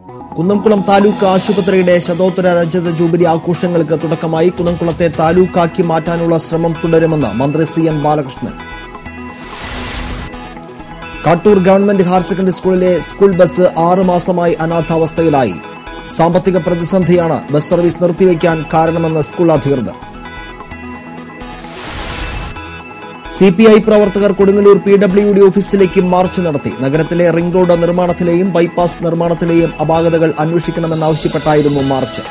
കുന്നംകുളം താലൂക്ക് ആശുപത്രിയുടെ ശതോത്തര രജത ജൂബിലി ആഘോഷങ്ങൾക്ക് തുടക്കമായി കുന്നംകുളത്തെ താലൂക്കാക്കി മാറ്റാനുള്ള ശ്രമം തുടരുമെന്ന് മന്ത്രി C N Balakrishnan Kattoor government higher secondary സ്കൂളിലെ സ്കൂൾ ബസ് ആറ് മാസമായി അനാഥാവസ്ഥയിലായി സാമ്പത്തിക പ്രതിസന്ധിയാണ് ബസ് സർവീസ് നിർത്തിവെക്കാൻ കാരണമെന്ന് സ്കൂൾ അധികൃതർ സി പി ഐ പ്രവർത്തകർ കൊടുങ്ങല്ലൂർ പി ഡബ്ല്യു ഡി ഓഫീസിലേക്ക് മാർച്ച് നടത്തി നഗരത്തിലെ റിംഗ് റോഡ് നിർമ്മാണത്തിലെയും ബൈപ്പാസ് നിർമ്മാണത്തിലെയും അപാകതകൾ അന്വേഷിക്കണമെന്നാവശ്യപ്പെട്ടായിരുന്നു മാർച്ച്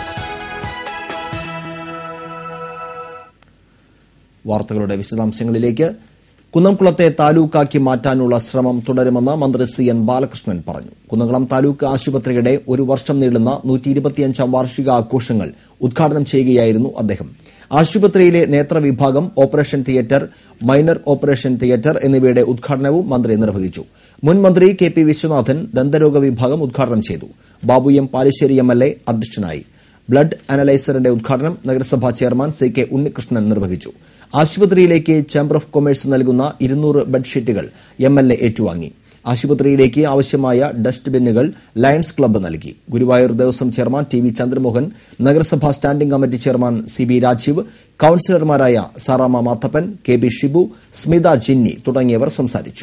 വാർത്തകളുടെ വിശദാംശങ്ങളിലേക്ക് കുന്നംകുളത്തെ താലൂക്കാക്കി മാറ്റാനുള്ള ശ്രമം തുടരുമെന്ന് മന്ത്രി സി എൻ ബാലകൃഷ്ണൻ പറഞ്ഞു കുന്നംകുളം താലൂക്ക് ആശുപത്രിയുടെ ഒരു വർഷം നീളുന്ന നൂറ്റി ഇരുപത്തിയഞ്ചാം വാർഷിക ആഘോഷങ്ങൾ ഉദ്ഘാടനം ചെയ്യുകയായിരുന്നു അദ്ദേഹം ആശുപത്രിയിലെ നേത്രവിഭാഗം operation theatre minor operation theatre എന്നിവയുടെ ഉദ്ഘാടനവും മന്ത്രി നിർവഹിച്ചു മുൻ മന്ത്രി കെ പി വിശ്വനാഥൻ ദന്തരോഗ വിഭാഗം ഉദ്ഘാടനം ചെയ്തു Babu M Palissery M L A അധ്യക്ഷനായി ബ്ലഡ് അനലൈസറിന്റെ ഉദ്ഘാടനം നഗരസഭാ ചെയർമാൻ സി കെ ഉണ്ണികൃഷ്ണൻ നിർവഹിച്ചു ആശുപത്രിയിലേക്ക് ചേംബർ ഓഫ് കൊമേഴ്സ് നൽകുന്ന ഇരുന്നൂറ് ബെഡ്ഷീറ്റുകൾ എം എൽ എ ഏറ്റുവാങ്ങി ആശുപത്രിയിലേക്ക് ആവശ്യമായ ഡസ്റ്റ് ബിന്നുകൾ ലയൺസ് ക്ലബ്ബ് നൽകി Guruvayur Devaswom chairman T V Chandramohan നഗരസഭാ standing committee chairman C B Rajeev കൌൺസിലർമാരായ സാറാമ മാത്തപ്പൻ കെ ബി ഷിബു സ്മിത ജിന്നി തുടങ്ങിയവർ സംസാരിച്ചു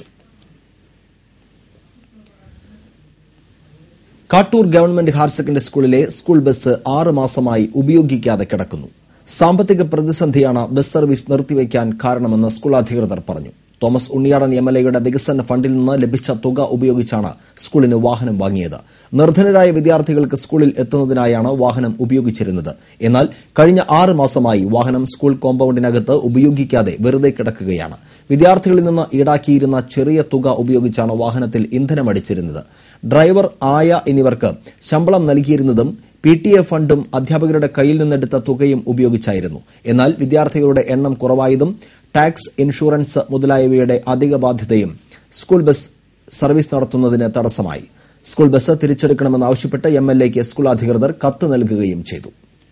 കാട്ടൂർ ഗവൺമെന്റ് ഹയർ സെക്കൻഡറി സ്കൂളിലെ സ്കൂൾ ബസ് ആറ് മാസമായി ഉപയോഗിക്കാതെ കിടക്കുന്നു സാമ്പത്തിക പ്രതിസന്ധിയാണ് ബസ് സർവീസ് നിർത്തിവെക്കാൻ കാരണമെന്ന് സ്കൂൾ അധികൃതർ പറഞ്ഞു തോമസ് ഉണ്ണിയാടൻ എം എൽ എയുടെ വികസന ഫണ്ടിൽ നിന്ന് ലഭിച്ച തുക ഉപയോഗിച്ചാണ് സ്കൂളിന് വാഹനം വാങ്ങിയത് നിർധനരായ വിദ്യാർത്ഥികൾക്ക് സ്കൂളിൽ എത്തുന്നതിനായാണ് വാഹനം ഉപയോഗിച്ചിരുന്നത് എന്നാൽ കഴിഞ്ഞ ആറ് മാസമായി വാഹനം സ്കൂൾ കോമ്പൌണ്ടിനകത്ത് ഉപയോഗിക്കാതെ വെറുതെ കിടക്കുകയാണ് വിദ്യാർത്ഥികളിൽ നിന്ന് ഈടാക്കിയിരുന്ന ചെറിയ തുക ഉപയോഗിച്ചാണ് വാഹനത്തിൽ ഇന്ധനമടിച്ചിരുന്നത് ഡ്രൈവർ ആയ എന്നിവർക്ക് ശമ്പളം നൽകിയിരുന്നതും പി ടി എ ഫണ്ടും അധ്യാപകരുടെ കയ്യിൽ നിന്നെടുത്ത തുകയും ഉപയോഗിച്ചായിരുന്നു എന്നാൽ വിദ്യാർത്ഥികളുടെ എണ്ണം കുറവായതും ടാക്സ് ഇൻഷുറൻസ് മുതലായവയുടെ അധിക ബാധ്യതയും സ്കൂൾ ബസ് സർവീസ് നടത്തുന്നതിന് തടസ്സമായി സ്കൂൾ ബസ് തിരിച്ചെടുക്കണമെന്നാവശ്യപ്പെട്ട് എം എൽ എക്ക് സ്കൂൾ അധികൃതർ കത്ത് നൽകുകയും ചെയ്തു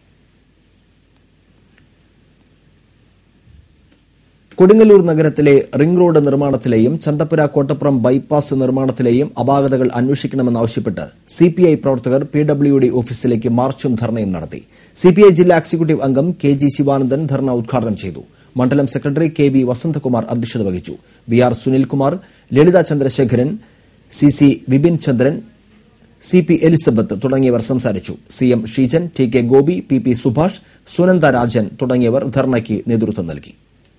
കൊടുങ്ങല്ലൂർ നഗരത്തിലെ റിംഗ് റോഡ് നിർമ്മാണത്തിലെയും ചന്തപ്പുര കോട്ടപ്പുറം ബൈപ്പാസ് നിർമ്മാണത്തിലെയും അപാകതകൾ അന്വേഷിക്കണമെന്നാവശ്യപ്പെട്ട് സിപിഐ പ്രവർത്തകർ പി ഡബ്ല്യു ഡി ഓഫീസിലേക്ക് മാർച്ചും ധർണയും നടത്തി സിപിഐ ജില്ലാ എക്സിക്യൂട്ടീവ് അംഗം കെ ജി ശിവാനന്ദൻ ധർണ ഉദ്ഘാടനം ചെയ്തു മണ്ഡലം സെക്രട്ടറി കെ വി വസന്തകുമാർ അധ്യക്ഷത വഹിച്ചു V R Sunilkumar Lalitha Chandrasekharan C C Vipin Chandran C P Elizabeth തുടങ്ങിയവർ സംസാരിച്ചു C M Sheejan T K Gopi P P Subhash Sunanda Rajan തുടങ്ങിയവർ ധർണയ്ക്ക് നേതൃത്വം നൽകി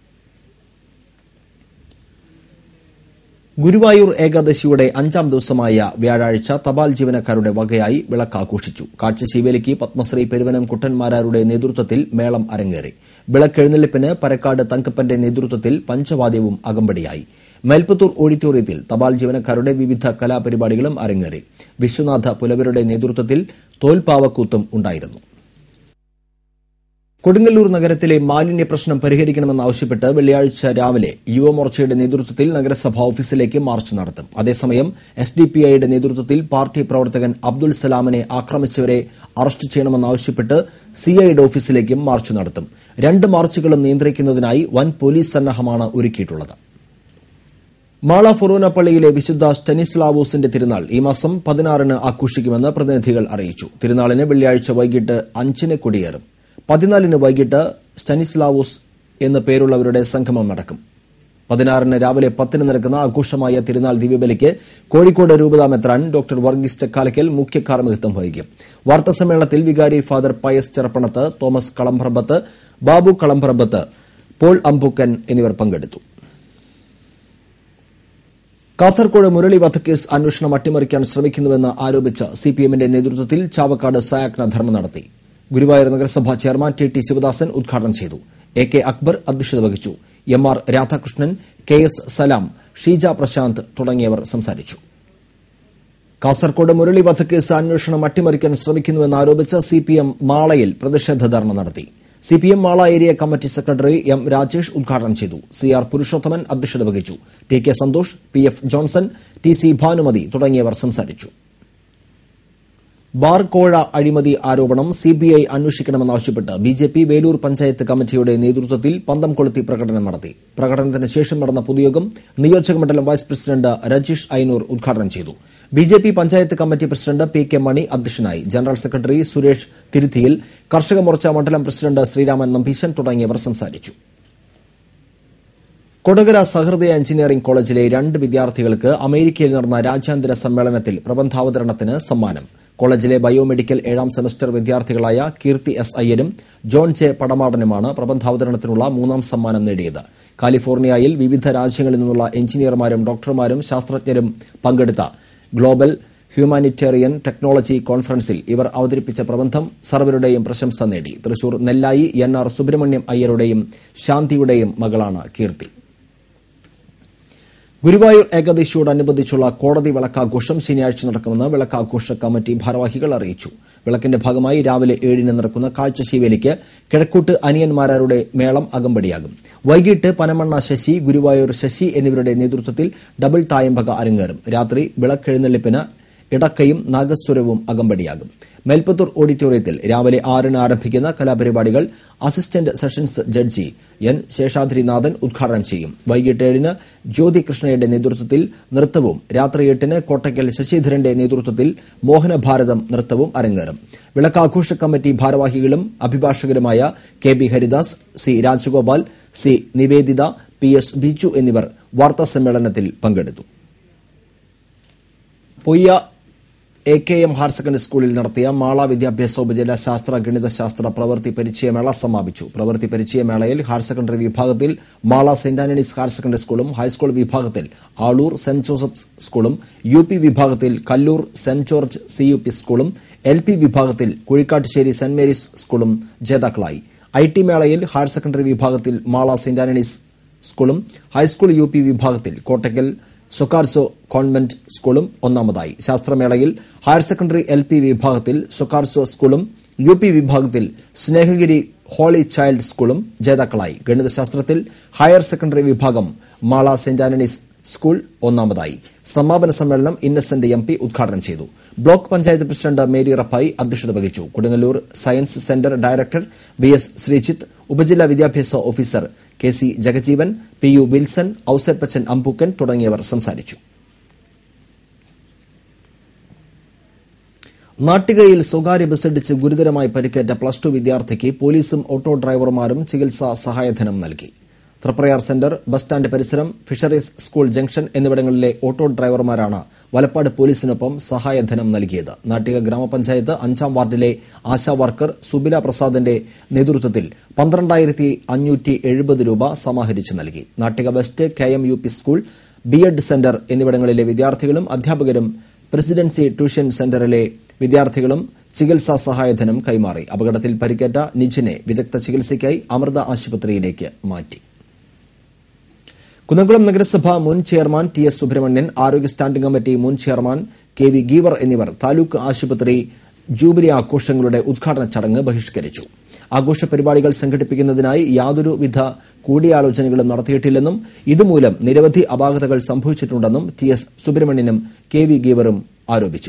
ഗുരുവായൂർ ഏകാദശിയുടെ അഞ്ചാം ദിവസമായ വ്യാഴാഴ്ച തപാൽ ജീവനക്കാരുടെ വകയായി വിളക്ക് ആഘോഷിച്ചു കാഴ്ചശീവേലിക്ക് പത്മശ്രീ പെരുവനം കുട്ടന്മാരാരുടെ നേതൃത്വത്തിൽ മേളം അരങ്ങേറി വിളക്കെഴുന്നള്ളിപ്പിന് പരക്കാട് തങ്കപ്പന്റെ നേതൃത്വത്തിൽ പഞ്ചവാദ്യവും അകമ്പടിയായി മേൽപ്പത്തൂർ ഓഡിറ്റോറിയത്തിൽ തപാൽ ജീവനക്കാരുടെ വിവിധ കലാപരിപാടികളും അരങ്ങേറി വിശ്വനാഥ പുലവരുടെ നേതൃത്വത്തിൽ തോൽപ്പാവക്കൂത്തും ഉണ്ടായിരുന്നു കൊടുങ്ങല്ലൂർ നഗരത്തിലെ മാലിന്യ പ്രശ്നം പരിഹരിക്കണമെന്നാവശ്യപ്പെട്ട് വെള്ളിയാഴ്ച രാവിലെ യുവമോർച്ചയുടെ നേതൃത്വത്തിൽ നഗരസഭാ ഓഫീസിലേക്ക് മാർച്ച് നടത്തും അതേസമയം എസ് ഡി പി ഐയുടെ നേതൃത്വത്തിൽ പാർട്ടി പ്രവർത്തകൻ അബ്ദുൾ സലാമിനെ ആക്രമിച്ചവരെ അറസ്റ്റ് ചെയ്യണമെന്നാവശ്യപ്പെട്ട് സിഐയുടെ ഓഫീസിലേക്കും മാർച്ച് നടത്തും രണ്ട് മാർച്ചുകളും നിയന്ത്രിക്കുന്നതിനായി വൻ പോലീസ് സന്നാഹമാണ് ഒരുക്കിയിട്ടുള്ളത് മാള ഫൊറോന പള്ളിയിലെ വിശുദ്ധ സ്റ്റനിസ്ലാവൂസിന്റെ തിരുനാൾ ഈ മാസം പതിനാറിന് ആഘോഷിക്കുമെന്ന് പ്രതിനിധികൾ അറിയിച്ചു തിരുനാളിന് വെള്ളിയാഴ്ച വൈകിട്ട് അഞ്ചിന് കൊടിയേറും പതിനാലിന് വൈകിട്ട് സ്റ്റനിസ്ലാവൂസ് എന്ന പേരുള്ളവരുടെ സംഗമം നടക്കും പതിനാറിന് രാവിലെ പത്തിന് നടക്കുന്ന ആഘോഷമായ തിരുനാൾ ദിവ്യബലിക്ക് കോഴിക്കോട് രൂപതാ മെത്രാൻ ഡോക്ടർ വർഗീസ് ചക്കാലക്കൽ മുഖ്യ കാർമ്മികത്വം വഹിക്കും വാർത്താസമ്മേളനത്തിൽ വികാരി father Pius Cherappanath Thomas Kalamparambath Babu Kalamparambath Paul Ambukkan എന്നിവർ പങ്കെടുത്തു കാസർകോട് മുരളി വധക്കേസ് അന്വേഷണം അട്ടിമറിക്കാൻ ശ്രമിക്കുന്നുവെന്ന് ആരോപിച്ച് സിപിഎമ്മിന്റെ നേതൃത്വത്തിൽ ചാവക്കാട് സയാക്ന ധർണ നടത്തി ഗുരുവായൂർ നഗരസഭാ ചെയർമാൻ ടി ടി ശിവദാസൻ ഉദ്ഘാടനം ചെയ്തു എ കെ അക്ബർ അധ്യക്ഷത വഹിച്ചു M R Radhakrishnan K S Salam Sheeja Prashanth തുടങ്ങിയവർ സംസാരിച്ചു കാസർകോട് മുരളി വധക്കേസ് അന്വേഷണം അട്ടിമറിക്കാൻ ശ്രമിക്കുന്നുവെന്ന് ആരോപിച്ച് സിപിഎം മാളയിൽ പ്രതിഷേധ ധർണ നടത്തി CPM Mala area committee secretary M Rajesh ഉദ്ഘാടനം ചെയ്തു സി ആർ പുരുഷോത്തമൻ അധ്യക്ഷത വഹിച്ചു T K Santhosh P F Johnson T C Bhanumathi തുടങ്ങിയവർ സംസാരിച്ചു ബാർ കോഴ അഴിമതി ആരോപണം സിബിഐ അന്വേഷിക്കണമെന്നാവശ്യപ്പെട്ട് ബിജെപി വേലൂർ പഞ്ചായത്ത് കമ്മിറ്റിയുടെ നേതൃത്വത്തിൽ പന്തം കൊളുത്തി പ്രകടനം നടത്തി പ്രകടനത്തിന് ശേഷം നടന്ന പൊതുയോഗം നിയോജക മണ്ഡലം വൈസ് പ്രസിഡന്റ് രജീഷ് ഐനൂർ ഉദ്ഘാടനം ചെയ്തു BJP panchayat committee president P K Mani അധ്യക്ഷനായി ജനറൽ സെക്രട്ടറി സുരേഷ് തിരുത്തിയിൽ കർഷക മോർച്ച മണ്ഡലം പ്രസിഡന്റ് ശ്രീരാമൻ നമ്പീശൻ തുടങ്ങിയവർ സംസാരിച്ചു കൊടകര സഹൃദയ എഞ്ചിനീയറിംഗ് കോളേജിലെ രണ്ട് വിദ്യാർത്ഥികൾക്ക് അമേരിക്കയിൽ നടന്ന രാജ്യാന്തര സമ്മേളനത്തിൽ പ്രബന്ധാവതരണത്തിന് സമ്മാനം കോളേജിലെ ബയോമെഡിക്കൽ ഏഴാം സെമസ്റ്റർ വിദ്യാർത്ഥികളായ കീർത്തി എസ് അയ്യരും ജോൺ ജെ പടമാടനുമാണ് പ്രബന്ധാവതരണത്തിനുള്ള മൂന്നാം സമ്മാനം നേടിയത് കാലിഫോർണിയയിൽ വിവിധ രാജ്യങ്ങളിൽ നിന്നുള്ള എഞ്ചിനീയർമാരും ഡോക്ടർമാരും ശാസ്ത്രജ്ഞരും പങ്കെടുത്ത ഗ്ലോബൽ ഹ്യൂമാനിറ്റേറിയൻ ടെക്നോളജി കോൺഫറൻസിൽ ഇവർ അവതരിപ്പിച്ച പ്രബന്ധം സർവരുടെയും പ്രശംസ നേടി തൃശൂർ നെല്ലായി എൻ ആർ സുബ്രഹ്മണ്യം അയ്യരുടെയും ശാന്തിയുടെയും മകളാണ് കീർത്തി ഗുരുവായൂർ ഏകാദശിയോടനുബന്ധിച്ചുള്ള കോടതി വിളക്കാഘോഷം ശനിയാഴ്ച നടക്കുമെന്ന് വിളക്കാഘോഷ കമ്മിറ്റി ഭാരവാഹികൾ അറിയിച്ചു വിളക്കിന്റെ ഭാഗമായി രാവിലെ ഏഴിന് നടക്കുന്ന കാഴ്ചശീവേലിക്ക് കിഴക്കൂട്ട് അനിയന്മാരാരുടെ മേളം അകമ്പടിയാകും വൈകിട്ട് പനമണ്ണ ശശി ഗുരുവായൂർ ശശി എന്നിവരുടെ നേതൃത്വത്തിൽ ഡബിൾ തായമ്പക അരങ്ങേറും രാത്രി വിളക്കെഴുന്നള്ളിപ്പിന് ഇടക്കയും നാഗസ്വരവും അകമ്പടിയാകും മേൽപ്പത്തൂർ ഓഡിറ്റോറിയത്തിൽ രാവിലെ ആറിന് ആരംഭിക്കുന്ന കലാപരിപാടികൾ assistant sessions judge N Seshadrinathan ഉദ്ഘാടനം ചെയ്യും വൈകിട്ട് ഏഴിന് ജ്യോതി കൃഷ്ണയുടെ നേതൃത്വത്തിൽ നൃത്തവും രാത്രി എട്ടിന് കോട്ടയ്ക്കൽ ശശിധരന്റെ നേതൃത്വത്തിൽ മോഹനഭാരതം നൃത്തവും അരങ്ങേറും വിളക്കാഘോഷ കമ്മിറ്റി ഭാരവാഹികളും അഭിഭാഷകരുമായ K B Haridas C Rajagopal C Niveditha P S Biju എന്നിവർ വാർത്താസമ്മേളനത്തിൽ പങ്കെടുത്തു Poyya A K M higher secondary സ്കൂളിൽ നടത്തിയ മാള വിദ്യാഭ്യാസ ഉപജില്ല ശാസ്ത്ര ഗണിതശാസ്ത്ര പ്രവൃത്തി പരിചയമേള സമാപിച്ചു പ്രവൃത്തി പരിചയമേളയിൽ ഹയർ സെക്കൻഡറി വിഭാഗത്തിൽ Mala saint Antony's higher secondary സ്കൂളും ഹൈസ്കൂൾ വിഭാഗത്തിൽ ആളൂർ സെന്റ് ജോസഫ്സ് സ്കൂളും യു പി വിഭാഗത്തിൽ Kallur saint George C U P സ്കൂളും എൽ പി വിഭാഗത്തിൽ കുഴിക്കാട്ടുശ്ശേരി സെന്റ് മേരീസ് സ്കൂളും ജേതാക്കളായി ഐ ടി മേളയിൽ ഹയർ സെക്കൻഡറി വിഭാഗത്തിൽ മാള സെന്റ് ആന്റണീസ് സ്കൂളും ഹൈസ്കൂൾ യു പി വിഭാഗത്തിൽ കോട്ടയ്ക്കൽ സൊക്കാർസോ കോൺവെന്റ് സ്കൂളും ഒന്നാമതായി ശാസ്ത്രമേളയിൽ ഹയർ സെക്കൻഡറി എൽ പി വിഭാഗത്തിൽ സൊക്കാർസോ സ്കൂളും യു പി വിഭാഗത്തിൽ സ്നേഹഗിരി ഹോളി ചൈൽഡ് സ്കൂളും ജേതാക്കളായി ഗണിതശാസ്ത്രത്തിൽ ഹയർ സെക്കൻഡറി വിഭാഗം മാള സെന്റ് ആന്റണീസ് സ്കൂൾ ഒന്നാമതായി സമാപന സമ്മേളനം ഇന്നസെന്റ് എം പി ഉദ്ഘാടനം ചെയ്തു block panchayat president Mary Rappai അധ്യക്ഷത വഹിച്ചു Kodungallur science centre director V S Sreejith ഉപജില്ലാ വിദ്യാഭ്യാസ officer K C Jagajeevan P U Wilson Ouseppachan Ambookkan തുടങ്ങിയവർ സംസാരിച്ചു നാട്ടികയിൽ സ്വകാര്യ ബസ്സിടിച്ച് ഗുരുതരമായി പരിക്കേറ്റ പ്ലസ് ടു വിദ്യാർത്ഥിക്ക് പോലീസും ഓട്ടോ ഡ്രൈവർമാരും ചികിത്സാ സഹായധനം നൽകി തൃപ്രയാർ സെന്റർ ബസ് സ്റ്റാൻഡ് പരിസരം ഫിഷറീസ് സ്കൂൾ ജംഗ്ഷൻ എന്നിവിടങ്ങളിലെ ഓട്ടോ ഡ്രൈവർമാരാണ് വലപ്പാട് പോലീസിനൊപ്പം സഹായധനം നൽകിയത് നാട്ടിക ഗ്രാമപഞ്ചായത്ത് അഞ്ചാം വാർഡിലെ ആശാ വർക്കർ സുബില പ്രസാദിന്റെ നേതൃത്വത്തിൽ പന്ത്രണ്ടായിരത്തി അഞ്ഞൂറ്റി എഴുപത് രൂപ സമാഹരിച്ചു നൽകി Nattika west K M U P school B Ed centre എന്നിവിടങ്ങളിലെ വിദ്യാർത്ഥികളും അധ്യാപകരും പ്രസിഡൻസി ട്യൂഷൻ സെന്ററിലെ വിദ്യാർത്ഥികളും ചികിത്സാ സഹായധനം കൈമാറി അപകടത്തിൽ പരിക്കേറ്റ നിജിനെ വിദഗ്ധ ചികിത്സയ്ക്കായി അമൃത ആശുപത്രിയിലേക്ക് മാറ്റി കുന്നംകുളം നഗരസഭ മുൻ ചെയർമാൻ ടി എസ് സുബ്രഹ്മണ്യൻ ആരോഗ്യ സ്റ്റാൻഡിംഗ് കമ്മിറ്റി മുൻ ചെയർമാൻ കെ വി ഗീവർ എന്നിവർ താലൂക്ക് ആശുപത്രി ജൂബിലി ആഘോഷങ്ങളുടെ ഉദ്ഘാടന ചടങ്ങ് ബഹിഷ്കരിച്ചു ആഘോഷ പരിപാടികൾ സംഘടിപ്പിക്കുന്നതിനായി യാതൊരുവിധ കൂടിയാലോചനകളും നടത്തിയിട്ടില്ലെന്നും ഇതുമൂലം നിരവധി അപാകതകൾ സംഭവിച്ചിട്ടുണ്ടെന്നും ടി എസ് സുബ്രഹ്മണ്യനും കെ വി ഗീവറും ആരോപിച്ചു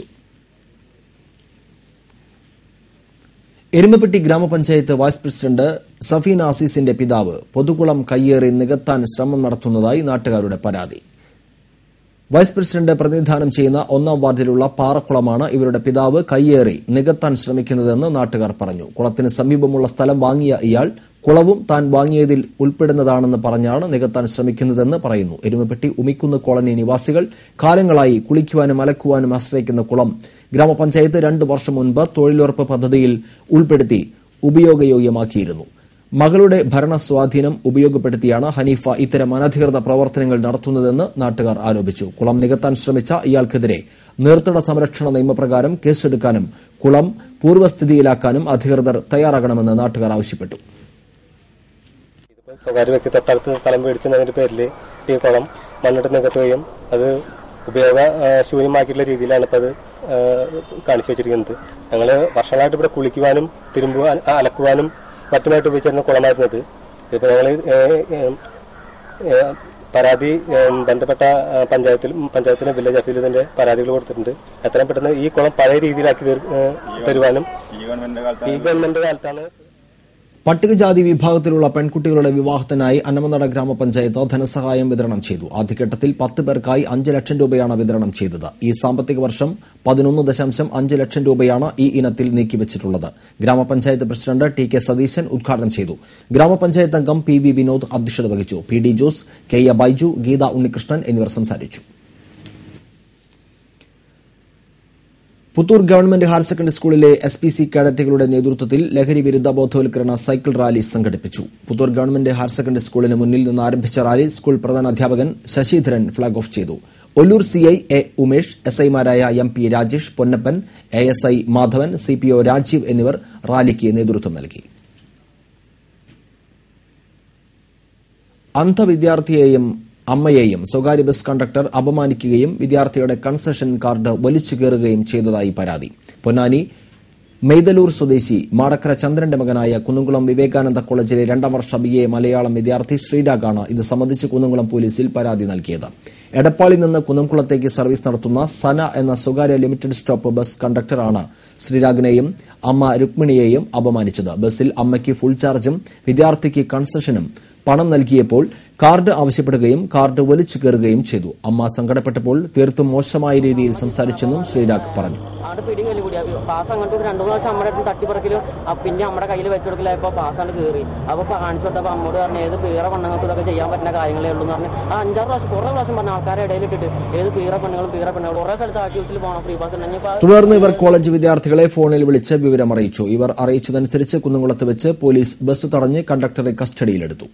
എരുമപ്പെട്ടി ഗ്രാമപഞ്ചായത്ത് വൈസ് പ്രസിഡന്റ് സഫീന അസീസിന്റെ പിതാവ് പൊതുകുളം കയ്യേറി നികത്താൻ ശ്രമം നടത്തുന്നതായി നാട്ടുകാരുടെ പരാതി വൈസ് പ്രസിഡന്റ് പ്രതിനിധാനം ചെയ്യുന്ന ഒന്നാം വാർഡിലുള്ള പാറക്കുളമാണ് ഇവരുടെ പിതാവ് കയ്യേറി നികത്താൻ ശ്രമിക്കുന്നതെന്ന് നാട്ടുകാർ പറഞ്ഞു കുളത്തിന് സമീപമുള്ള സ്ഥലം വാങ്ങിയ ഇയാൾ കുളവും താൻ വാങ്ങിയതിൽ ഉൾപ്പെടുന്നതാണെന്ന് പറഞ്ഞാണ് നികത്താൻ ശ്രമിക്കുന്നതെന്ന് പറയുന്നു എരുമപ്പെട്ടി ഉമിക്കുന്ന് കോളനി നിവാസികൾ കാലങ്ങളായി കുളിക്കുവാനും അലക്കുവാനും ആശ്രയിക്കുന്ന കുളം ഗ്രാമപഞ്ചായത്ത് രണ്ടു വർഷം മുൻപ് തൊഴിലുറപ്പ് പദ്ധതിയിൽ ഉൾപ്പെടുത്തി ഉപയോഗയോഗ്യമാക്കിയിരുന്നു മകളുടെ ഭരണസ്വാധീനം ഉപയോഗപ്പെടുത്തിയാണ് ഹനീഫ ഇത്തരം അനധികൃത പ്രവർത്തനങ്ങൾ നടത്തുന്നതെന്ന് നാട്ടുകാർ ആരോപിച്ചു കുളം നികത്താൻ ശ്രമിച്ച ഇയാൾക്കെതിരെ നീർത്തട സംരക്ഷണ നിയമപ്രകാരം കേസെടുക്കാനും കുളം പൂർവ്വസ്ഥിതിയിലാക്കാനും അധികൃതർ തയ്യാറാകണമെന്ന് നാട്ടുകാർ ആവശ്യപ്പെട്ടു ഇതിപ്പോ സ്വകാര്യ വ്യക്തി തൊട്ടടുത്ത് സ്ഥലം മേടിച്ചതിന്റെ പേരിൽ ഈ കുളം മണ്ണിട്ട് നികത്തുകയും അത് ഉപയോഗ ആ, ശൂന്യമാക്കിയിട്ടുള്ള രീതിയിലാണ് ഇപ്പോൾ അത് ആ, കാണിച്ചു വെച്ചിരിക്കുന്നത് ഞങ്ങൾ വർഷങ്ങളായിട്ട് ഇവിടെ കുളിക്കുവാനും തിരുമ്പുവാൻ ആ, അലക്കുവാനും മറ്റുമായിട്ട് ഉപയോഗിച്ചിരുന്ന കുളമായിരുന്നത് ഇപ്പോൾ ഞങ്ങൾ പരാതി ഏം, ബന്ധപ്പെട്ട ആ, പഞ്ചായത്തിലും പഞ്ചായത്തിന് വില്ലേജ് ഓഫീസിൽ ഇതിന്റെ പരാതികൾ കൊടുത്തിട്ടുണ്ട് എത്രയും പെട്ടെന്ന് ഈ കുളം പഴയ രീതിയിലാക്കി തീർ- ഏ, തരുവാനും ഈ ഗവൺമെന്റ് കാലത്താണ് പട്ടികജാതി വിഭാഗത്തിലുള്ള പെൺകുട്ടികളുടെ വിവാഹത്തിനായി അന്നമനട ഗ്രാമപഞ്ചായത്ത് ധനസഹായം വിതരണം ചെയ്തു ആദ്യഘട്ടത്തിൽ പത്ത് പേർക്കായി അഞ്ച് ലക്ഷം രൂപയാണ് വിതരണം ചെയ്തത് ഈ സാമ്പത്തിക വർഷം പതിനൊന്ന് ദശാംശം അഞ്ച് ലക്ഷം രൂപയാണ് ഈ ഇനത്തിൽ നീക്കിവച്ചിട്ടുള്ളത് ഗ്രാമപഞ്ചായത്ത് പ്രസിഡന്റ് ടി കെ സതീശൻ ഉദ്ഘാടനം ചെയ്തു ഗ്രാമപഞ്ചായത്ത് അംഗം പി വി വിനോദ് അധ്യക്ഷത വഹിച്ചു P D Jose K A Baiju Geetha Unnikrishnan എന്നിവർ സംസാരിച്ചു പുത്തൂർ ഗവൺമെന്റ് ഹയർ സെക്കൻഡറി സ്കൂളിലെ എസ് പി സി കേഡറ്റുകളുടെ നേതൃത്വത്തിൽ ലഹരി വിരുദ്ധ ബോധവൽക്കരണ സൈക്കിൾ റാലി സംഘടിപ്പിച്ചു പുത്തൂർ ഗവൺമെന്റ് ഹയർ സെക്കൻഡറി സ്കൂളിന് മുന്നിൽ നിന്ന് ആരംഭിച്ച റാലി സ്കൂൾ പ്രധാന അധ്യാപകൻ ശശിധരൻ ഫ്ളാഗ് ഓഫ് ചെയ്തു Ollur C I A Umesh S ഐമാരായ M P Rajesh Ponnappan A S I Madhavan C P O Rajeev എന്നിവർ റാലിക്ക് നേതൃത്വം നൽകി അന്ധവിദ്യാർത്ഥിയെയും അമ്മയെയും സ്വകാര്യ ബസ് കണ്ടക്ടർ അപമാനിക്കുകയും വിദ്യാർത്ഥിയുടെ കൺസെഷൻ കാർഡ് വലിച്ചു കയറുകയും ചെയ്തതായി പരാതി പൊന്നാനി മെയ്തലൂർ സ്വദേശി മാടക്കര ചന്ദ്രന്റെ മകനായ കുന്നംകുളം വിവേകാനന്ദ കോളേജിലെ രണ്ടാം വർഷ ബി എ മലയാളം വിദ്യാർത്ഥി ശ്രീരാഗാണ് ഇത് സംബന്ധിച്ച് കുന്നംകുളം പോലീസിൽ പരാതി നൽകിയത് എടപ്പാളിൽ നിന്ന് കുന്നംകുളത്തേക്ക് സർവീസ് നടത്തുന്ന സന എന്ന സ്വകാര്യ ലിമിറ്റഡ് സ്റ്റോപ്പ് ബസ് കണ്ടക്ടറാണ് ശ്രീരാഗിനെയും അമ്മ രുക്മിണിയെയും അപമാനിച്ചത് ബസ്സിൽ അമ്മയ്ക്ക് ഫുൾ ചാർജും വിദ്യാർത്ഥിക്ക് കൺസെഷനും പണം നൽകിയപ്പോൾ കാർഡ് ആവശ്യപ്പെടുകയും കാർഡ് വലിച്ചു കയറുകയും ചെയ്തു അമ്മ സങ്കടപ്പെട്ടപ്പോൾ തീർത്തും മോശമായ രീതിയിൽ സംസാരിച്ചെന്നും ശ്രീരാഗ് പറഞ്ഞു അവിടെ പിടി വലി കൂടി പാസ് അങ്ങോട്ട് രണ്ടു മൂന്ന് പ്രാവശ്യം നമ്മുടെ അടുത്ത് തട്ടിപ്പറക്കലും അപ്പൊ പിന്നെ നമ്മുടെ കയ്യിൽ വെച്ചു കൊടുക്കലായപ്പോ പാസ് ആണ് കയറി അപ്പൊ കാണിച്ചു കൊടുത്തപ്പോ അമ്മോട് പറഞ്ഞു ഏത് പീറ പെണ്ണുങ്ങൾക്ക് ഇതൊക്കെ ചെയ്യാൻ പറ്റുന്ന കാര്യങ്ങളേ ഉള്ളൂ എന്ന് പറഞ്ഞു ആ അഞ്ചാറ് പ്രാവശ്യം കുറെ പ്രാവശ്യം പറഞ്ഞു ആൾക്കാരെ ഇടയിൽ ഇട്ടിട്ട് ഏത് പീറ പെണ്ണുങ്ങളും പീറ പെണ്ണുങ്ങളും കുറെ സ്ഥലത്ത് ആർ ടി യൂസിൽ പോകണം ഫ്രീ പാസ് ഉണ്ടെങ്കിൽ ഇപ്പൊ തുടർന്ന് ഇവർ കോളേജ് വിദ്യാർത്ഥികളെ ഫോണിൽ വിളിച്ച് വിവരം അറിയിച്ചു ഇവർ അറിയിച്ചതനുസരിച്ച് കുന്നംകുളത്ത് വെച്ച് പോലീസ് ബസ് തടഞ്ഞ് കണ്ടക്ടറെ കസ്റ്റഡിയിലെടുത്തു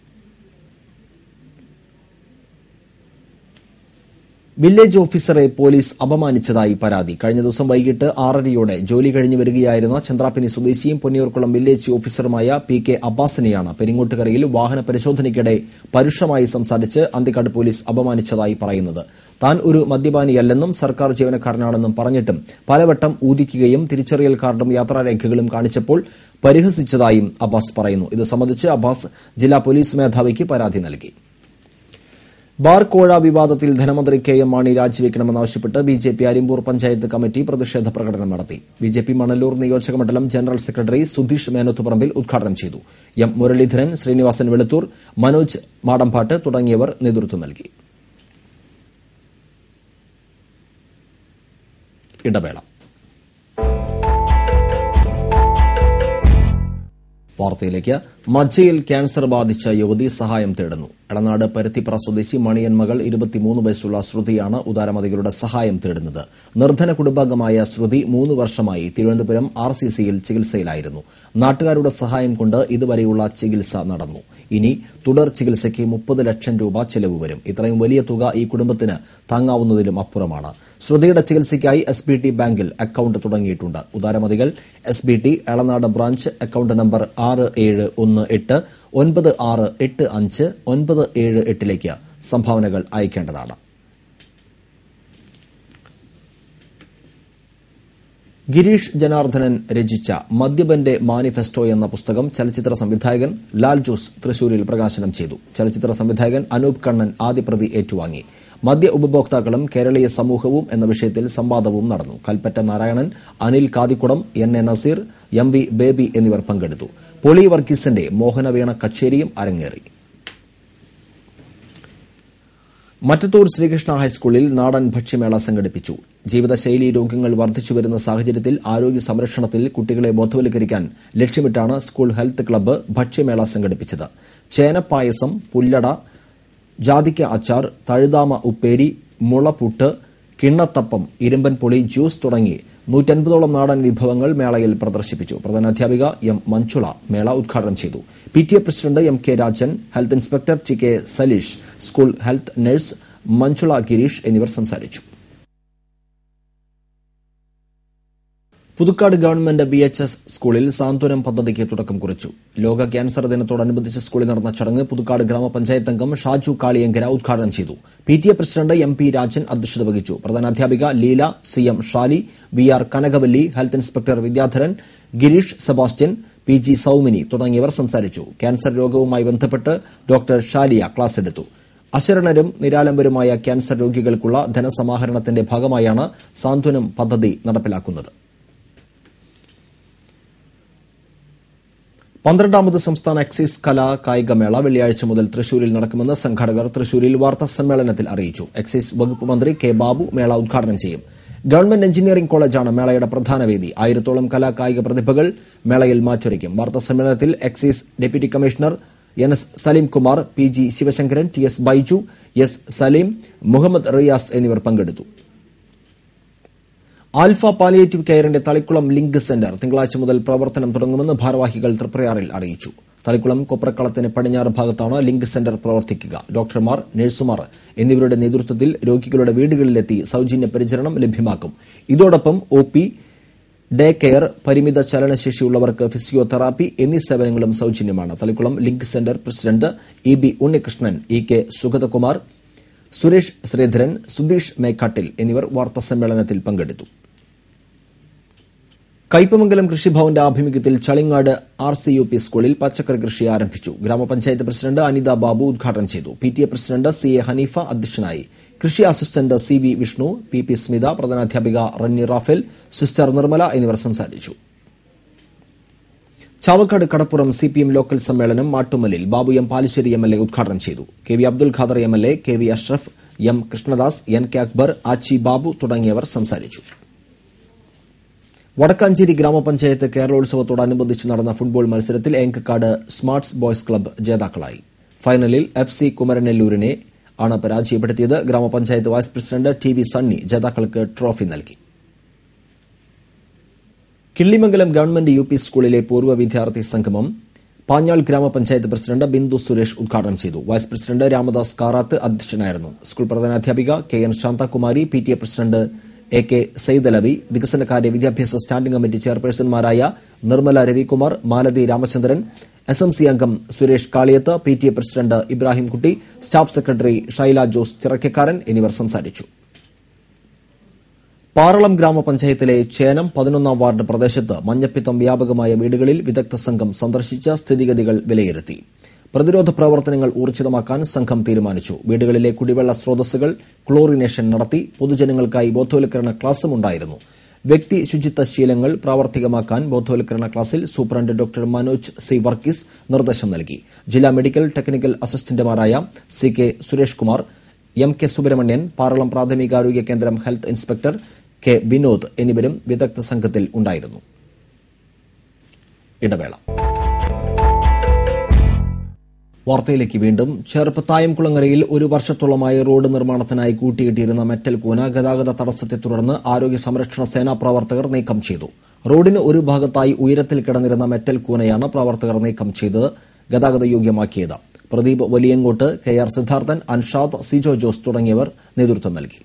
വില്ലേജ് ഓഫീസറെ പോലീസ് അപമാനിച്ചതായി പരാതി കഴിഞ്ഞ ദിവസം വൈകിട്ട് ആറരയോടെ ജോലി കഴിഞ്ഞു വരികയായിരുന്ന ചന്ദ്രാപ്പിനി സ്വദേശിയും പൊന്നിയൂർക്കുളം വില്ലേജ് ഓഫീസറുമായ പി കെ അബ്ബാസിനെയാണ് പെരിങ്ങോട്ടുകരയിൽ വാഹന പരിശോധനയ്ക്കിടെ പരുഷമായി സംസാരിച്ച് അന്തിക്കാട് പോലീസ് അപമാനിച്ചതായി പറയുന്നത് താൻ ഒരു മദ്യപാനിയല്ലെന്നും സർക്കാർ ജീവനക്കാരനാണെന്നും പറഞ്ഞിട്ടും പലവട്ടം ഊതിക്കുകയും തിരിച്ചറിയൽ കാർഡും യാത്രാരേഖകളും കാണിച്ചപ്പോൾ പരിഹസിച്ചതായും അബ്ബാസ് പറയുന്നു ഇത് സംബന്ധിച്ച് അബ്ബാസ് ജില്ലാ പോലീസ് മേധാവിക്ക് പരാതി നൽകി ബാർ കോഴ വിവാദത്തിൽ ധനമന്ത്രി കെ എം മാണി രാജിവെക്കണമെന്നാവശ്യപ്പെട്ട് B J P Arimbur panchayat committee പ്രതിഷേധ പ്രകടനം നടത്തി ബി ജെ പി മണലൂർ നിയോജക മണ്ഡലം ജനറൽ സെക്രട്ടറി സുധീഷ് മേനോത്തുപറമ്പിൽ ഉദ്ഘാടനം ചെയ്തു എം മുരളീധരൻ ശ്രീനിവാസൻ വെളുത്തൂർ മനോജ് മാടമ്പാട്ട് തുടങ്ങിയവർ നേതൃത്വം നൽകി ഇടവേള വാർത്തയിലേക്ക് മജ്ജയിൽ ക്യാൻസർ ബാധിച്ച യുവതി സഹായം തേടുന്നു എളനാട് പരുത്തിപ്പറ സ്വദേശി മണിയൻ മകൾ ഇരുപത്തിമൂന്ന് വയസ്സുള്ള ശ്രുതിയാണ് ഉദാരമതികളുടെ സഹായം തേടുന്നത് നിർധന കുടുംബാംഗമായ ശ്രുതി മൂന്ന് വർഷമായി തിരുവനന്തപുരം ആർ സി സിയിൽ ചികിത്സയിലായിരുന്നു നാട്ടുകാരുടെ സഹായം കൊണ്ട് ഇതുവരെയുള്ള ചികിത്സ നടന്നു ഇനി തുടർ ചികിത്സയ്ക്ക് മുപ്പത് ലക്ഷം രൂപ ചെലവ് വരും ഇത്രയും വലിയ തുക ഈ കുടുംബത്തിന് താങ്ങാവുന്നതിലും അപ്പുറമാണ് ശ്രുതിയുടെ ചികിത്സയ്ക്കായി എസ് ബി ടി ബാങ്കിൽ അക്കൌണ്ട് തുടങ്ങിയിട്ടുണ്ട് ഉദാരമതികൾ S B T Elanad branch account number ആറ് ഏഴ് ഒന്ന് എട്ട് ഒൻപത് ആറ് എട്ട് അഞ്ച് ഒൻപത് ഏഴ് എട്ടിലേക്ക് സംഭാവനകൾ അയക്കേണ്ടതാണ് ഗിരീഷ് ജനാർദ്ദനൻ രചിച്ച മദ്യപന്റെ മാനിഫെസ്റ്റോ എന്ന പുസ്തകം ചലച്ചിത്ര സംവിധായകൻ ലാൽ ജോസ് തൃശൂരിൽ പ്രകാശനം ചെയ്തു ചലച്ചിത്ര സംവിധായകൻ അനൂപ് കണ്ണൻ ആദ്യപ്രതി ഏറ്റുവാങ്ങി മദ്യ ഉപഭോക്താക്കളും കേരളീയ സമൂഹവും എന്ന വിഷയത്തിൽ സംവാദവും നടന്നു Kalpetta Narayanan Anil Kathikudam N A Naseer M V Baby എന്നിവർ പങ്കെടുത്തു പൊളി വർഗീസിന്റെ മോഹനവീണ കച്ചേരിയും അരങ്ങേറി മറ്റത്തൂർ ശ്രീകൃഷ്ണ ഹൈസ്കൂളിൽ നാടൻ ഭക്ഷ്യമേള സംഘടിപ്പിച്ചു ജീവിതശൈലി രോഗങ്ങൾ വർദ്ധിച്ചുവരുന്ന സാഹചര്യത്തിൽ ആരോഗ്യ സംരക്ഷണത്തിൽ കുട്ടികളെ ബോധവൽക്കരിക്കാൻ ലക്ഷ്യമിട്ടാണ് സ്കൂൾ ഹെൽത്ത് ക്ലബ്ബ് ഭക്ഷ്യമേള സംഘടിപ്പിച്ചത് ചേനപ്പായസം പുല്ലട ജാതിക്ക അച്ചാർ തഴുതാമ ഉപ്പേരി മുളപുട്ട് കിണ്ണത്തപ്പം ഇരുമ്പൻ പൊളി ജ്യൂസ് തുടങ്ങി നൂറ്റൻപതോളം നാടൻ വിഭവങ്ങൾ മേളയിൽ പ്രദർശിപ്പിച്ചു പ്രധാനാധ്യാപിക എം മഞ്ജുള മേള ഉദ്ഘാടനം ചെയ്തു P T A president M K Rajan health inspector T K Saleesh school health nurse Manjula Girish എന്നിവർ സംസാരിച്ചു Puthukkad government B H S സ്കൂളിൽ സാന്ത്വനം പദ്ധതിക്ക് തുടക്കം കുറിച്ചു ലോക ക്യാൻസർ ദിനത്തോടനുബന്ധിച്ച് സ്കൂളിൽ നടന്ന ചടങ്ങ് പുതുക്കാട് ഗ്രാമപഞ്ചായത്ത് അംഗം ഷാജു കാളിയങ്കര ഉദ്ഘാടനം ചെയ്തു P T A president M P Rajan അധ്യക്ഷത വഹിച്ചു പ്രധാനാധ്യാപിക Leela C M Shali V R Kanakavalli health inspector Vidyadharan Girish Sebastian P G Saumini തുടങ്ങിയവർ സംസാരിച്ചു ക്യാൻസർ രോഗവുമായി ബന്ധപ്പെട്ട് ഡോക്ടർ ഷാലിയ ക്ലാസ് എടുത്തു അശരണരും നിരാലംബരുമായ ക്യാൻസർ രോഗികൾക്കുള്ള ധനസമാഹരണത്തിന്റെ ഭാഗമായാണ് സാന്ത്വനം പദ്ധതി നടപ്പിലാക്കുന്നത് പന്ത്രണ്ടാമത് സംസ്ഥാന എക്സൈസ് കലാ കായികമേള വെള്ളിയാഴ്ച മുതൽ തൃശൂരിൽ നടക്കുമെന്ന് സംഘാടകർ തൃശൂരിൽ വാർത്താ സമ്മേളനത്തിൽ അറിയിച്ചു എക്സൈസ് വകുപ്പ് മന്ത്രി കെ ബാബു മേള ഉദ്ഘാടനം ചെയ്യും ഗവൺമെന്റ് എഞ്ചിനീയറിംഗ് കോളേജാണ് മേളയുടെ പ്രധാന വേദി ആയിരത്തോളം കലാ കായിക പ്രതിഭകൾ മേളയിൽ മാറ്റുരയ്ക്കും വാർത്താ സമ്മേളനത്തിൽ excise deputy commissioner N S Salim Kumar P G Sivasankaran T S Baiju S Salim Muhammad Riyas എന്നിവർ പങ്കെടുത്തു ആൽഫ പാലിയേറ്റീവ് കെയറിന്റെ തളിക്കുളം ലിങ്ക് സെന്റർ തിങ്കളാഴ്ച മുതൽ പ്രവർത്തനം തുടങ്ങുമെന്ന് ഭാരവാഹികൾ തൃപ്രയാറിൽ അറിയിച്ചു തളിക്കുളം കൊപ്രക്കളത്തിന് പടിഞ്ഞാറ് ഭാഗത്താണ് ലിങ്ക് സെന്റർ പ്രവർത്തിക്കുക ഡോക്ടർമാർ നഴ്സുമാർ എന്നിവരുടെ നേതൃത്വത്തിൽ രോഗികളുടെ വീടുകളിലെത്തി സൌജന്യ പരിചരണം ലഭ്യമാക്കും ഇതോടൊപ്പം ഒ പി ഡേ കെയർ പരിമിത ചലനശേഷിയുള്ളവർക്ക് ഫിസിയോതെറാപ്പി എന്നീ സേവനങ്ങളും സൌജന്യമാണ് Thalikkulam link centre president E B Unnikrishnan E K Sugathakumar Suresh Sreedharan Sudheesh Mekkattil എന്നിവർ വാർത്താസമ്മേളനത്തിൽ പങ്കെടുത്തു കയ്പമംഗലം കൃഷിഭവന്റെ ആഭിമുഖ്യത്തിൽ Chalingad R C U P സ്കൂളിൽ പച്ചക്കറി കൃഷി ആരംഭിച്ചു ഗ്രാമപഞ്ചായത്ത് പ്രസിഡന്റ് അനിത ബാബു ഉദ്ഘാടനം ചെയ്തു P T A president C A Hanifa അധ്യക്ഷനായി കൃഷി assistant C V Vishnu P P Smitha പ്രധാനാധ്യാപിക റന്നി റാഫേൽ സിസ്റ്റർ നിർമ്മല എന്നിവർ സംസാരിച്ചു Chavakkad Kadappuram C P M local സമ്മേളനം മാട്ടുമലിൽ Babu M Palussery M L A ഉദ്ഘാടനം ചെയ്തു K V Abdul Khader M L A K V Ashraf M Krishnadas N K Akbar Achi Babu തുടങ്ങിയവർ സംസാരിച്ചു വടക്കാഞ്ചേരി ഗ്രാമപഞ്ചായത്ത് കേരളോത്സവത്തോടനുബന്ധിച്ച് നടന്ന ഫുട്ബോൾ മത്സരത്തിൽ ഏങ്കക്കാട് സ്മാർട്സ് ബോയ്സ് ക്ലബ്ബ് ജേതാക്കളായി ഫൈനലിൽ എഫ് സി കുമരനെല്ലൂരിനെ ആണ് പരാജയപ്പെടുത്തിയത് ഗ്രാമപഞ്ചായത്ത് vice president T V Sunny ജേതാക്കൾക്ക് ട്രോഫി നൽകി കിള്ളിമംഗലം ഗവൺമെന്റ് യു പി സ്കൂളിലെ പൂർവ്വ വിദ്യാർത്ഥി സംഗമം പാഞ്ഞാൾ ഗ്രാമപഞ്ചായത്ത് പ്രസിഡന്റ് ബിന്ദു സുരേഷ് ഉദ്ഘാടനം ചെയ്തു വൈസ് പ്രസിഡന്റ് രാമദാസ് കാറാത്ത് അധ്യക്ഷനായിരുന്നു സ്കൂൾ പ്രധാനാധ്യാപിക K N Santhakumari P T A president A K Saidalavi വികസനകാര്യ വിദ്യാഭ്യാസ സ്റ്റാൻഡിംഗ് കമ്മിറ്റി ചെയർപേഴ്സൺമാരായ Nirmala Ravikumar Malathi Ramachandran S M C അംഗം Suresh Kaliyath P T A president Ibrahimkutty staff secretary Shaila Jose Chirakkakaran എന്നിവർ സംസാരിച്ചു പാറളം ഗ്രാമപഞ്ചായത്തിലെ ചേനം പതിനൊന്നാം വാർഡ് പ്രദേശത്ത് മഞ്ഞപ്പിത്തം വ്യാപകമായ വീടുകളിൽ വിദഗ്ധ സംഘം സന്ദർശിച്ച സ്ഥിതിഗതികൾ വിലയിരുത്തി പ്രതിരോധ പ്രവർത്തനങ്ങൾ ഊർജിതമാക്കാൻ സംഘം തീരുമാനിച്ചു വീടുകളിലെ കുടിവെള്ള സ്രോതസ്സുകൾ ക്ലോറിനേഷൻ നടത്തി പൊതുജനങ്ങൾക്കായി ബോധവൽക്കരണ ക്ലാസും ഉണ്ടായിരുന്നു വ്യക്തി ശുചിത്വ ശീലങ്ങൾ പ്രാവർത്തികമാക്കാൻ ബോധവൽക്കരണ ക്ലാസിൽ superintendent doctor Manoj C Varghese നിർദ്ദേശം നൽകി ജില്ലാ മെഡിക്കൽ ടെക്നിക്കൽ അസിസ്റ്റന്റുമാരായ C K Suresh Kumar M K Subrahmanyan Paralam പ്രാഥമികാരോഗ്യ കേന്ദ്രം ഹെൽത്ത് ഇൻസ്പെക്ടർ കെ വിനോദ് എന്നിവരും വിദഗ്ധ സംഘത്തിൽ ഉണ്ടായിരുന്നു ഇടവേള വാർത്തയിലേക്ക് വീണ്ടും ചേർപ്പത്തായം കുളങ്ങരയിൽ ഒരു വർഷത്തോളമായി റോഡ് നിർമ്മാണത്തിനായി കൂട്ടിയിട്ടിരുന്ന മെറ്റൽ കൂന ഗതാഗത തടസ്സത്തെ തുടർന്ന് ആരോഗ്യ സംരക്ഷണ സേനാ പ്രവർത്തകർ നീക്കം ചെയ്തു റോഡിന് ഒരു ഭാഗത്തായി ഉയരത്തിൽ കിടന്നിരുന്ന മെറ്റൽ കൂനയാണ് പ്രവർത്തകർ നീക്കം ചെയ്തത് ഗതാഗത യോഗ്യമാക്കിയത് Pradeep Valiyankott K R Siddharthan Anshad Sijo Jose തുടങ്ങിയവർ നേതൃത്വം നൽകി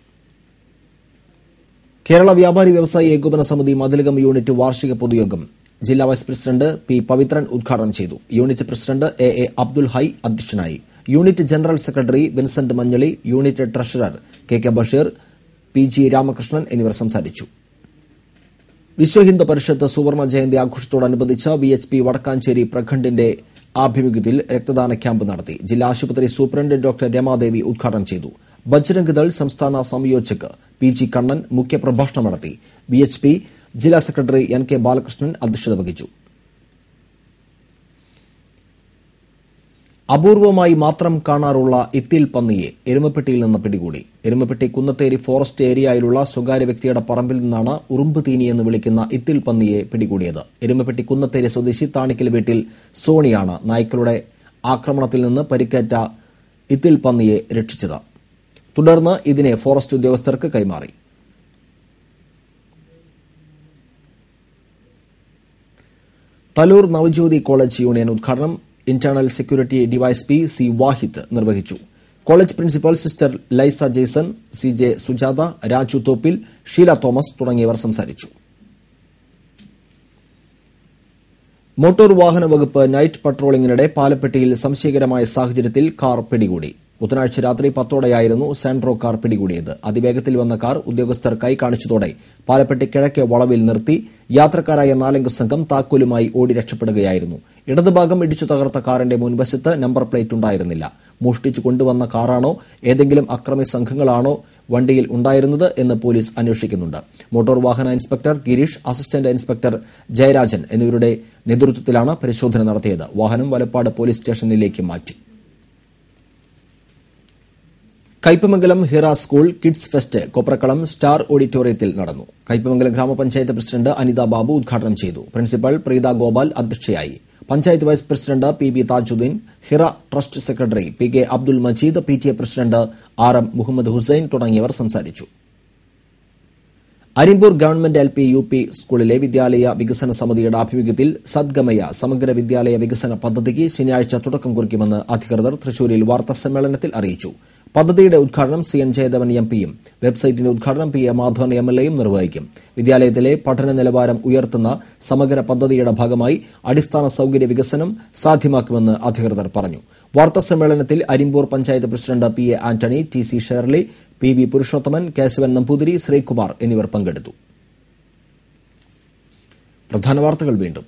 കേരള വ്യാപാരി വ്യവസായി ഏകോപന സമിതി മതിലകം യൂണിറ്റ് വാർഷിക പൊതുയോഗം ജില്ലാ വൈസ് പ്രസിഡന്റ് പി പവിത്രൻ ഉദ്ഘാടനം ചെയ്തു unit president A A Abdul Hai അധ്യക്ഷനായി unit general secretary Vincent Manjali unit treasurer K K Basheer P G Ramakrishnan എന്നിവർ സംസാരിച്ചു വിശ്വ ഹിന്ദു പരിഷത്ത് സുവർണ ജയന്തി ആഘോഷത്തോടനുബന്ധിച്ച് വി എച്ച് പി വടക്കാഞ്ചേരി പ്രഖണ്ഡിന്റെ ആഭിമുഖ്യത്തിൽ രക്തദാന ക്യാമ്പ് നടത്തി ജില്ലാ ആശുപത്രി സൂപ്രണ്ട് ഡോക്ടർ രമാദേവി ഉദ്ഘാടനം ചെയ്തു ബജ്രംഗ് ദൾ സംസ്ഥാന സംയോജക് പി ജി കണ്ണൻ മുഖ്യപ്രഭാഷണം നടത്തി വി എച്ച് പി ജില്ലാ സെക്രട്ടറി എൻ കെ ബാലകൃഷ്ണൻ അധ്യക്ഷത വഹിച്ചു അപൂർവമായി മാത്രം കാണാറുള്ള ഇത്തിൽ പന്നിയെ എരുമപ്പെട്ടിയിൽ നിന്ന് പിടികൂടി എരുമപ്പെട്ടി കുന്നത്തേരി ഫോറസ്റ്റ് ഏരിയയിലുള്ള സ്വകാര്യ വ്യക്തിയുടെ പറമ്പിൽ നിന്നാണ് ഉറുമ്പ് തീനി എന്ന് വിളിക്കുന്ന ഇത്തിൽ പന്നിയെ പിടികൂടിയത് എരുമപ്പെട്ടി കുന്നത്തേരി സ്വദേശി താണിക്കൽ വീട്ടിൽ സോണിയാണ് നായ്ക്കളുടെ ആക്രമണത്തിൽ നിന്ന് പരിക്കേറ്റ ഇത്തിൽ പന്നിയെ രക്ഷിച്ചത് തുടർന്ന് ഇതിനെ ഫോറസ്റ്റ് ഉദ്യോഗസ്ഥർക്ക് കൈമാറി തലൂർ നവജ്യോതി കോളേജ് യൂണിയൻ ഉദ്ഘാടനം internal security DYSP C Vahid നിർവഹിച്ചു college principal sister Laisa Jaison C J Sujatha Raju Thoppil Sheela Thomas തുടങ്ങിയവർ സംസാരിച്ചു മോട്ടോർ വാഹന വകുപ്പ് നൈറ്റ് പട്രോളിംഗിനിടെ പാലപ്പെട്ടിയിൽ സംശയകരമായ സാഹചര്യത്തിൽ കാർ പിടികൂടി ബുധനാഴ്ച രാത്രി പത്തോടെയായിരുന്നു സാൻഡ്രോ കാർ പിടികൂടിയത് അതിവേഗത്തിൽ വന്ന കാർ ഉദ്യോഗസ്ഥർ കൈ കാണിച്ചതോടെ പാലപ്പെട്ടി കിഴക്കെ വളവിൽ നിർത്തി യാത്രക്കാരായ നാലംഗ സംഘം താക്കോലുമായി ഓടി രക്ഷപ്പെടുകയായിരുന്നു ഇടതുഭാഗം ഇടിച്ചു തകർത്ത കാറിന്റെ മുൻവശത്ത് നമ്പർ പ്ലേറ്റ് ഉണ്ടായിരുന്നില്ല മോഷ്ടിച്ചു കൊണ്ടുവന്ന കാറാണോ ഏതെങ്കിലും അക്രമി സംഘങ്ങളാണോ വണ്ടിയിൽ ഉണ്ടായിരുന്നത് എന്ന് പോലീസ് അന്വേഷിക്കുന്നുണ്ട് മോട്ടോർ വാഹന inspector Girish assistant inspector Jayarajan എന്നിവരുടെ നേതൃത്വത്തിലാണ് പരിശോധന നടത്തിയത് വാഹനം വലപ്പാട് പോലീസ് സ്റ്റേഷനിലേക്ക് മാറ്റി Kaipamangalam Hira school kids fest Koprakkalam star ഓഡിറ്റോറിയത്തിൽ നടന്നു കയ്പമംഗലം ഗ്രാമപഞ്ചായത്ത് പ്രസിഡന്റ് അനിത ബാബു ഉദ്ഘാടനം ചെയ്തു പ്രിൻസിപ്പൽ പ്രീത ഗോപാൽ അധ്യക്ഷയായി panchayat vice president P B Thajudheen Hira trust secretary P K Abdul Majeed P T A president R M Muhammad Hussain തുടങ്ങിയവർ സംസാരിച്ചു Arimpur government L P U P സ്കൂളിലെ വിദ്യാലയ വികസന സമിതിയുടെ ആഭിമുഖ്യത്തിൽ സദ്ഗമയ സമഗ്ര വിദ്യാലയ വികസന പദ്ധതിക്ക് ശനിയാഴ്ച തുടക്കം കുറിക്കുമെന്ന് അധികൃതർ തൃശൂരിൽ വാർത്താസമ്മേളനത്തിൽ അറിയിച്ചു പദ്ധതിയുടെ ഉദ്ഘാടനം സി എൻ ജയദേവൻ എം പിയും വെബ്സൈറ്റിന്റെ ഉദ്ഘാടനം P A Madhavan M L എയും നിർവഹിക്കും വിദ്യാലയത്തിലെ പഠന നിലവാരം ഉയർത്തുന്ന സമഗ്ര പദ്ധതിയുടെ ഭാഗമായി അടിസ്ഥാന സൌകര്യ വികസനം സാധ്യമാക്കുമെന്ന് അധികൃതർ പറഞ്ഞു വാർത്താസമ്മേളനത്തിൽ Arimpur panchayat president P A Antony T C Shirley P V Purushothaman Kesavan Namboothiri Sreekumar എന്നിവർ പങ്കെടുത്തു പ്രധാന വാർത്തകൾ വീണ്ടും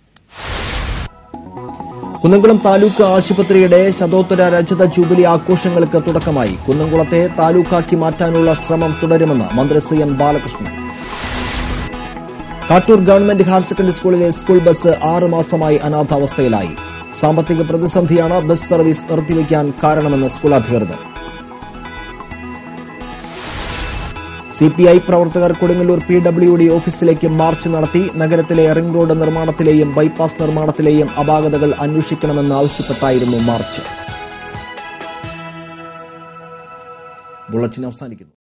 കുന്നംകുളം താലൂക്ക് ആശുപത്രിയുടെ ശതോത്തര രജത ജൂബിലി ആഘോഷങ്ങൾക്ക് തുടക്കമായി കുന്നംകുളത്തെ താലൂക്കാക്കി മാറ്റാനുള്ള ശ്രമം തുടരുമെന്ന് മന്ത്രി C N Balakrishnan Kattoor government higher secondary സ്കൂളിലെ സ്കൂൾ ബസ് ആറ് മാസമായി അനാഥാവസ്ഥയിലായി സാമ്പത്തിക പ്രതിസന്ധിയാണ് ബസ് സർവീസ് നിർത്തിവെക്കാൻ കാരണമെന്ന് സ്കൂൾ അധികൃതർ സി പി ഐ പ്രവർത്തകർ കൊടുങ്ങല്ലൂർ പി ഡബ്ല്യു ഡി ഓഫീസിലേക്ക് മാർച്ച് നടത്തി നഗരത്തിലെ റിംഗ് റോഡ് നിർമ്മാണത്തിലെയും ബൈപ്പാസ് നിർമ്മാണത്തിലെയും അപാകതകൾ അന്വേഷിക്കണമെന്ന് ആവശ്യപ്പെട്ടായിരുന്നു മാർച്ച് ബുള്ളറ്റിൻ അവസാനിക്കുന്നു